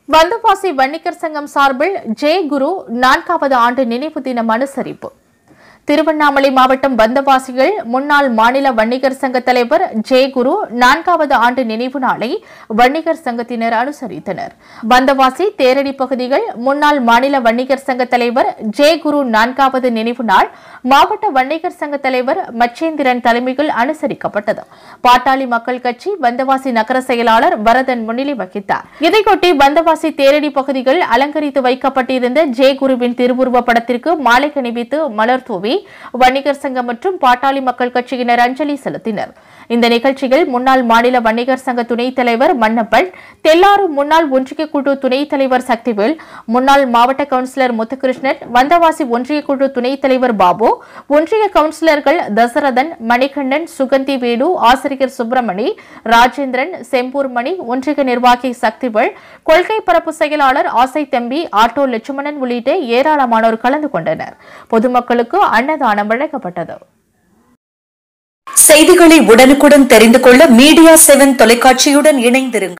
வந்தவாசி வன்னிகர் சங்கம் சார்பில் ஜெய குரு நான்காவது ஆண்டு நினைவு தினம் அனுசரிப்பு திருவண்ணாமலை மாவட்டம் வந்தவாசிகள் முன்னாள் மாநில வன்னிகர் சங்க தலைவர் ஜெயகுரு நான்காவது ஆண்டு நினைவு நாளை வன்னிகர் சங்கத்தினர் அனுசரித்தனர் வந்தவாசி தேரடி பகுதிகள் முன்னாள் மாநில வன்னிகர் சங்க தலைவர் ஜெயகுரு நான்காவது நினைவு நாள் மாவட்ட வன்னிகர் சங்க தலைவர் மச்சேந்திரன் தலைமையில் அனுசரிக்கப்பட்டது பாட்டாளி மக்கள் கட்சி வந்தவாசி நகர செயலாளர் வரதன் முன்னிலை வகித்தார் இதையொட்டி வந்தவாசி தேரடி பகுதிகள் அலங்கரித்து வைக்கப்பட்டிருந்த ஜெயகுருவின் திருவுருவ படத்திற்கு மாலை அணிவித்து மலர் தூவி வணிகர் சங்கம் மற்றும் பாட்டாளி மக்கள் கட்சியினர் அஞ்சலி செலுத்தினர் இந்த நிகழ்ச்சியில் முன்னாள் மாநில வணிகர் சங்க துணைத் தலைவர் மன்னப்பன் தெல்லாறு முன்னாள் ஒன்றிய குழு துணைத் தலைவர் சக்திவேல் முன்னாள் மாவட்ட கவுன்சிலர் முத்துகிருஷ்ணன் வந்தவாசி ஒன்றிய குழு துணைத் தலைவர் பாபு ஒன்றிய கவுன்சிலர்கள் தசரதன் மணிகண்டன் சுகந்தி வேடு ஆசிரியர் சுப்பிரமணி ராஜேந்திரன் செம்பூர் மணி ஒன்றிய நிர்வாகி சக்திவேல் கொள்கை பரப்பு செயலாளர் ஆசை தம்பி ஆட்டோ லட்சுமணன் உள்ளிட்ட ஏராளமானோர் கலந்து கொண்டனர் பொதுமக்களுக்கு அன்னதானம் வழங்கப்பட்டது செய்திகளை உடனுக்குடன் தெரிந்து கொள்ள மீடியா செவன் தொலைக்காட்சியுடன் இணைந்திருங்கள்